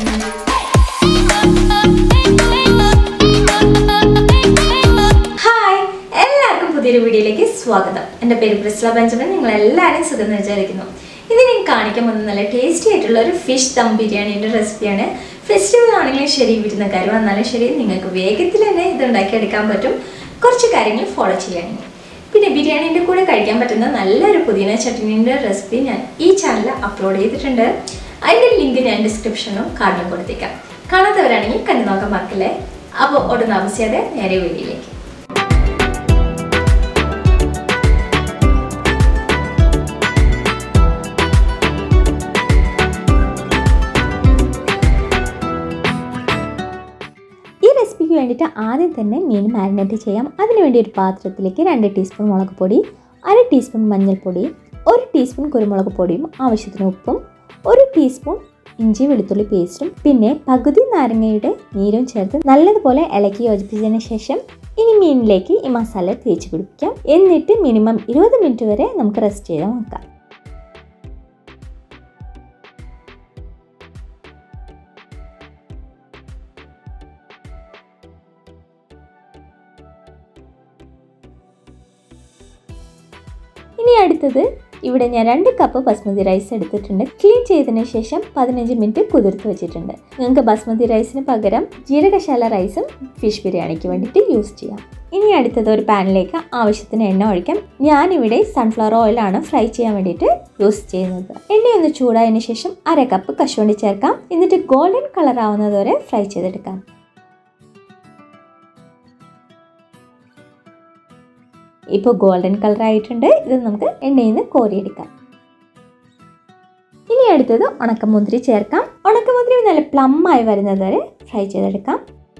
hi എല്ലാവർക്കും പുതിയൊരു വീഡിയോയിലേക്ക് സ്വാഗതം എൻ്റെ പേര് പ്രിസ്ല ബെഞ്ചമിൻ നിങ്ങൾ എല്ലാവരും സുഖം എന്ന് വിചാരിക്കുന്നു ഇത് ഞാൻ കാണിക്കാൻ പോകുന്ന നല്ല ടേസ്റ്റി ആയിട്ടുള്ള ഒരു ഫിഷ് ദം ബിരിയാണിയുടെ റെസിപ്പിയാണ് ഫെസ്റ്റിവൽ ആണെങ്കിലും ശരി വിരുന്നക്കാർ വന്നാലും ശരി നിങ്ങൾക്ക് വേഗത്തിൽ തന്നെ ഇത് ഉണ്ടാക്കിയെടുക്കാൻ പറ്റും കുറച്ച് കാര്യങ്ങൾ ഫോളോ ചെയ്യാണെങ്കിൽ പിന്നെ ബിരിയാണീൻ്റെ കൂടെ കഴിക്കാൻ പറ്റുന്ന നല്ലൊരു പുതിന ചട്നീൻ്റെ റെസിപ്പി ഞാൻ ഈ ചാനലിൽ അപ്ലോഡ് ചെയ്തിട്ടുണ്ട് അതിൻ്റെ ലിങ്ക് ഞാൻ ഡിസ്ക്രിപ്ഷനിലും കാർഡിലും കൊടുത്തേക്കാം കാണാത്തവരാണെങ്കിൽ കണ്ടു നോക്കാൻ മറക്കില്ലേ അപ്പോൾ ഒട്ടും താമസിയാതെ നേരെ വീഡിയോയിലേക്ക് ഈ റെസിപ്പിക്ക് വേണ്ടിയിട്ട് ആദ്യം തന്നെ മീൻ മാരിനേറ്റ് ചെയ്യാം അതിനുവേണ്ടി ഒരു പാത്രത്തിലേക്ക് രണ്ട് ടീസ്പൂൺ മുളക് പൊടി അര ടീസ്പൂൺ മഞ്ഞൾപ്പൊടി ഒരു ടീസ്പൂൺ കുരുമുളക് പൊടിയും ആവശ്യത്തിന് ഉപ്പും ഒരു ടീസ്പൂൺ ഇഞ്ചി വെളുത്തുള്ളി പേസ്റ്റും പിന്നെ പകുതി നാരങ്ങയുടെ നീരും ചേർത്ത് നല്ലതുപോലെ ഇളക്കി യോജിപ്പിച്ചതിന് ശേഷം ഇനി മീനിലേക്ക് ഈ മസാല തേച്ച് പിടിപ്പിക്കാം എന്നിട്ട് മിനിമം ഇരുപത് മിനിറ്റ് വരെ നമുക്ക് റെസ്റ്റ് ചെയ്ത് നോക്കാം ഇനി അടുത്തത് ഇവിടെ ഞാൻ രണ്ട് കപ്പ് ബസ്മതി റൈസ് എടുത്തിട്ടുണ്ട് ക്ലീൻ ചെയ്തതിന് ശേഷം പതിനഞ്ച് മിനിറ്റ് കുതിർത്ത് വെച്ചിട്ടുണ്ട് നിങ്ങൾക്ക് ബസ്മതി റൈസിന് പകരം ജീരകശാല റൈസും ഫിഷ് ബിരിയാണിക്ക് വേണ്ടിയിട്ട് യൂസ് ചെയ്യാം ഇനി അടുത്തത് ഒരു പാനിലേക്ക് ആവശ്യത്തിന് എണ്ണ ഒഴിക്കാം ഞാനിവിടെ സൺഫ്ലവർ ഓയിലാണ് ഫ്രൈ ചെയ്യാൻ വേണ്ടിയിട്ട് യൂസ് ചെയ്യുന്നത് എണ്ണയൊന്ന് ചൂടായതിനു ശേഷം അര കപ്പ് കശുവണ്ടി ചേർക്കാം എന്നിട്ട് ഗോൾഡൻ കളർ ആവുന്നത് വരെ ഫ്രൈ ചെയ്തെടുക്കാം ഇപ്പോൾ ഗോൾഡൻ കളർ ആയിട്ടുണ്ട് ഇത് നമുക്ക് എണ്ണയിൽ നിന്ന് കോരിയെടുക്കാം ഇനി അടുത്തത് ഉണക്കമുന്തിരി ചേർക്കാം ഉണക്കമുന്തിരി നല്ല പ്ലം ആയി വരുന്നത് വരെ ഫ്രൈ ചെയ്തെടുക്കാം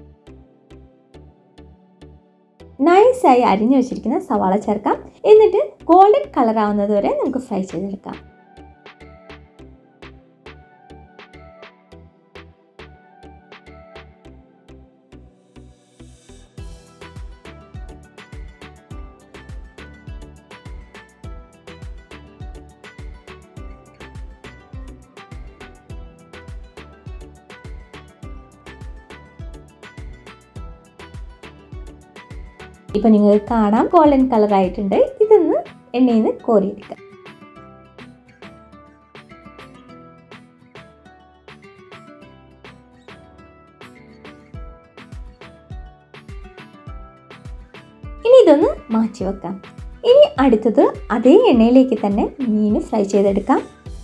നൈസായി അരിഞ്ഞു വെച്ചിരിക്കുന്ന സവാള ചേർക്കാം എന്നിട്ട് ഗോൾഡൻ കളർ ആവുന്നത് വരെ നമുക്ക് ഫ്രൈ ചെയ്തെടുക്കാം ഇപ്പൊ നിങ്ങൾക്ക് കാണാം ഗോൾഡൻ കളർ ആയിട്ടുണ്ട് ഇതൊന്ന് എണ്ണയിൽ നിന്ന് കോരിയെടുക്കാം ഇനി ഇതൊന്ന് മാറ്റി വെക്കാം ഇനി അടുത്തത് അതേ എണ്ണയിലേക്ക് തന്നെ മീൻ ഫ്രൈ ചെയ്തെടുക്കാം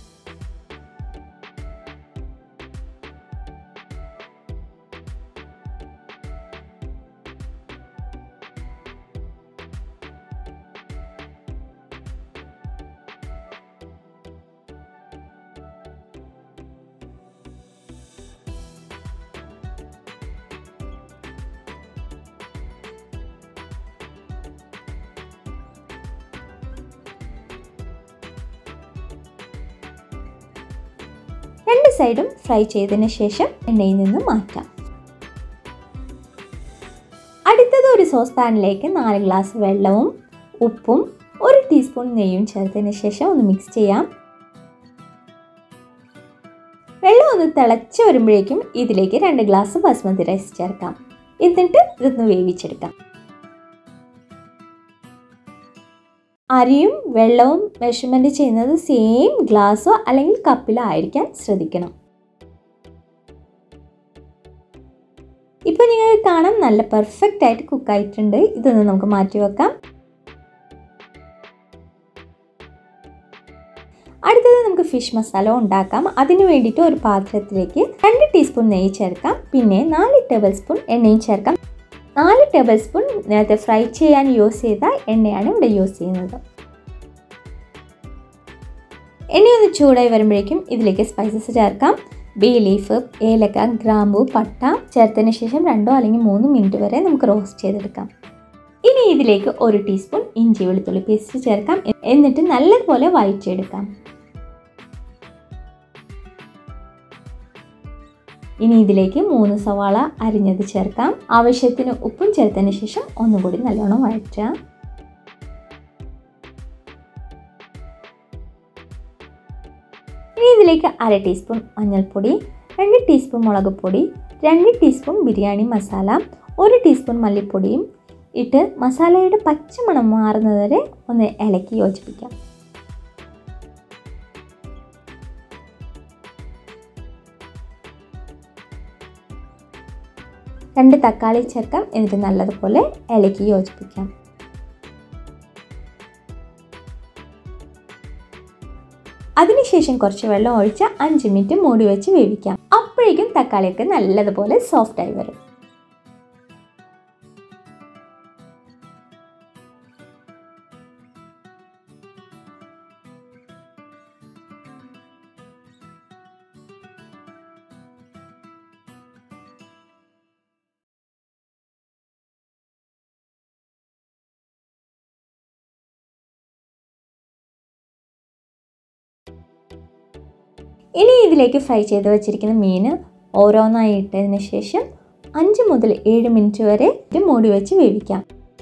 രണ്ട് സൈഡും ഫ്രൈ ചെയ്തതിന് ശേഷം എണ്ണയിൽ നിന്ന് മാറ്റാം അടുത്തത് ഒരു സോസ് പാനിലേക്ക് നാല് ഗ്ലാസ് വെള്ളവും ഉപ്പും ഒരു ടീസ്പൂൺ നെയ്യും ചേർത്തതിന് ശേഷം ഒന്ന് മിക്സ് ചെയ്യാം വെള്ളം ഒന്ന് തിളച്ച് വരുമ്പോഴേക്കും ഇതിലേക്ക് രണ്ട് ഗ്ലാസ് ബസ്മതി റൈസ് ചേർക്കാം എന്നിട്ട് ഇതൊന്ന് വേവിച്ചെടുക്കാം അരിയും വെള്ളവും മെഷർമെൻറ്റ് ചെയ്യുന്നത് സെയിം ഗ്ലാസ്സോ അല്ലെങ്കിൽ കപ്പിലോ ആയിരിക്കാൻ ശ്രദ്ധിക്കണം ഇപ്പോൾ നിങ്ങൾക്ക് കാണാം നല്ല പെർഫെക്റ്റ് ആയിട്ട് കുക്കായിട്ടുണ്ട് ഇതൊന്ന് നമുക്ക് മാറ്റി വെക്കാം അടുത്തത് നമുക്ക് ഫിഷ് മസാല ഉണ്ടാക്കാം അതിന് വേണ്ടിയിട്ട് ഒരു പാത്രത്തിലേക്ക് രണ്ട് ടീസ്പൂൺ നെയ്യ് ചേർക്കാം പിന്നെ നാല് ടേബിൾ സ്പൂൺ എണ്ണയും ചേർക്കാം നാല് ടേബിൾ സ്പൂൺ നേരത്തെ ഫ്രൈ ചെയ്യാൻ യൂസ് ചെയ്ത എണ്ണയാണ് ഇവിടെ യൂസ് ചെയ്യുന്നത് എണ്ണയൊന്ന് ചൂടായി വരുമ്പോഴേക്കും ഇതിലേക്ക് സ്പൈസസ് ചേർക്കാം ബേ ലീഫ് ഏലക്ക ഗ്രാമ്പു പട്ട ചേർത്തതിന് ശേഷം രണ്ടോ അല്ലെങ്കിൽ മൂന്ന് മിനിറ്റ് വരെ നമുക്ക് റോസ്റ്റ് ചെയ്തെടുക്കാം ഇനി ഇതിലേക്ക് ഒരു ടീസ്പൂൺ ഇഞ്ചി വെളുത്തുള്ളി പേസ്റ്റ് ചേർക്കാം എന്നിട്ട് നല്ലതുപോലെ വഴറ്റിയെടുക്കാം ഇനി ഇതിലേക്ക് മൂന്ന് സവാള അരിഞ്ഞത് ചേർക്കാം ആവശ്യത്തിന് ഉപ്പും ചേർത്തതിന് ശേഷം ഒന്നുകൂടി നല്ലോണം വഴറ്റുക ഇനി ഇതിലേക്ക് അര ടീസ്പൂൺ മഞ്ഞൾപ്പൊടി രണ്ട് ടീസ്പൂൺ മുളക് പൊടി രണ്ട് ടീസ്പൂൺ ബിരിയാണി മസാല ഒരു ടീസ്പൂൺ മല്ലിപ്പൊടിയും ഇട്ട് മസാലയുടെ പച്ചമണം മാറുന്നതുവരെ ഒന്ന് ഇളക്കി യോജിപ്പിക്കാം രണ്ട് തക്കാളി ചേർക്കാം എന്നിട്ട് നല്ലതുപോലെ ഇളക്കി യോജിപ്പിക്കാം അതിനുശേഷം കുറച്ച് വെള്ളം ഒഴിച്ച് അഞ്ച് മിനിറ്റ് മൂടി വെച്ച് വേവിക്കാം അപ്പോഴേക്കും തക്കാളിയൊക്കെ നല്ലതുപോലെ സോഫ്റ്റായി വരും ഇനി ഇതിലേക്ക് ഫ്രൈ ചെയ്ത് വെച്ചിരിക്കുന്ന മീൻ ഓരോന്നായി ഇട്ടതിന് ശേഷം അഞ്ച് മുതൽ ഏഴ് മിനിറ്റ് വരെ ഇത് മൂടി വെച്ച് വേവിക്കാം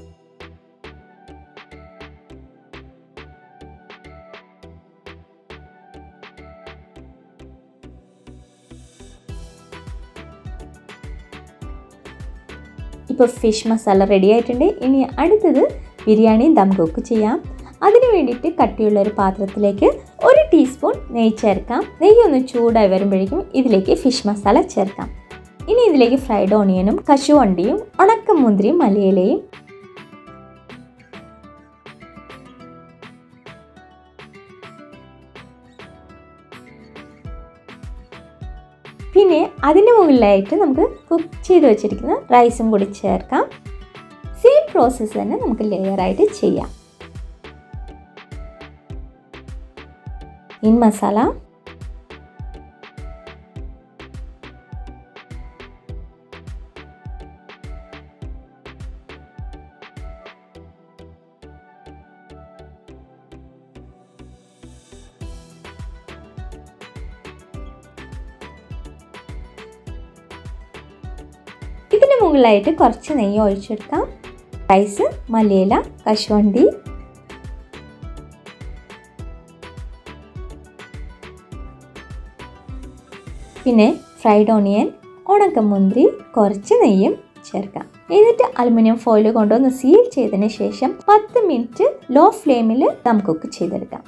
ഇപ്പോൾ ഫിഷ് മസാല റെഡി ആയിട്ടുണ്ട് ഇനി അടുത്തത് ബിരിയാണി ദം കുക്ക് ചെയ്യാം അതിന് വേണ്ടിയിട്ട് കട്ടിയുള്ള ഒരു പാത്രത്തിലേക്ക് ഒരു ടീസ്പൂൺ നെയ്യ് ചേർക്കാം നെയ്യ് ഒന്ന് ചൂടായി വരുമ്പോഴേക്കും ഇതിലേക്ക് ഫിഷ് മസാല ചേർക്കാം ഇനി ഇതിലേക്ക് ഫ്രൈഡ് ഓണിയനും കശുവണ്ടിയും ഉണക്കമുന്തിരിയും മലയിലയും പിന്നെ അതിന് മുകളിലായിട്ട് നമുക്ക് കുക്ക് ചെയ്ത് വെച്ചിരിക്കുന്ന റൈസും കൂടി ചേർക്കാം സെയിം പ്രോസസ്സ് തന്നെ നമുക്ക് ലെയറായിട്ട് ചെയ്യാം ഇൻ മസാല ഇതിന് മുകളിലായിട്ട് കുറച്ച് നെയ്യ് ഒഴിച്ചെടുക്കാം റൈസ് മലയില കശുവണ്ടി പിന്നെ ഫ്രൈഡ് ഓണിയൻ ഉണക്കമുന്തിരി കുറച്ച് നെയ്യും ചേർക്കാം എന്നിട്ട് അലുമിനിയം ഫോയിൽ കൊണ്ടുവന്ന് സീൽ ചെയ്തതിന് ശേഷം പത്ത് മിനിറ്റ് ലോ ഫ്ലെയിമിൽ ദം കുക്ക് ചെയ്തെടുക്കാം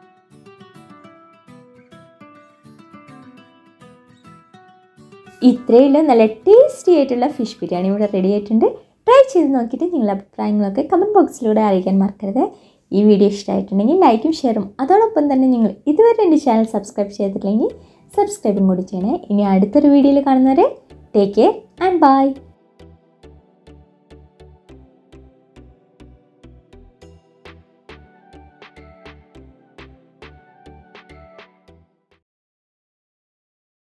ഇത്രയുള്ള നല്ല ടേസ്റ്റി ആയിട്ടുള്ള ഫിഷ് ബിരിയാണി ഇവിടെ റെഡി ആയിട്ടുണ്ട് ട്രൈ ചെയ്ത് നോക്കിയിട്ട് നിങ്ങളുടെ അഭിപ്രായങ്ങളൊക്കെ കമൻറ്റ് ബോക്സിലൂടെ അറിയിക്കാൻ മറക്കരുത് ഈ വീഡിയോ ഇഷ്ടമായിട്ടുണ്ടെങ്കിൽ ലൈക്കും ഷെയറും അതോടൊപ്പം തന്നെ നിങ്ങൾ ഇതുവരെ എൻ്റെ ചാനൽ സബ്സ്ക്രൈബ് ചെയ്തിട്ടില്ലെങ്കിൽ സബ്സ്ക്രൈബും കൂടി ചെയ്യണേ ഇനി അടുത്തൊരു വീഡിയോയിൽ കാണുന്നവരെ ടേക്ക് കെയർ ആൻഡ് ബൈ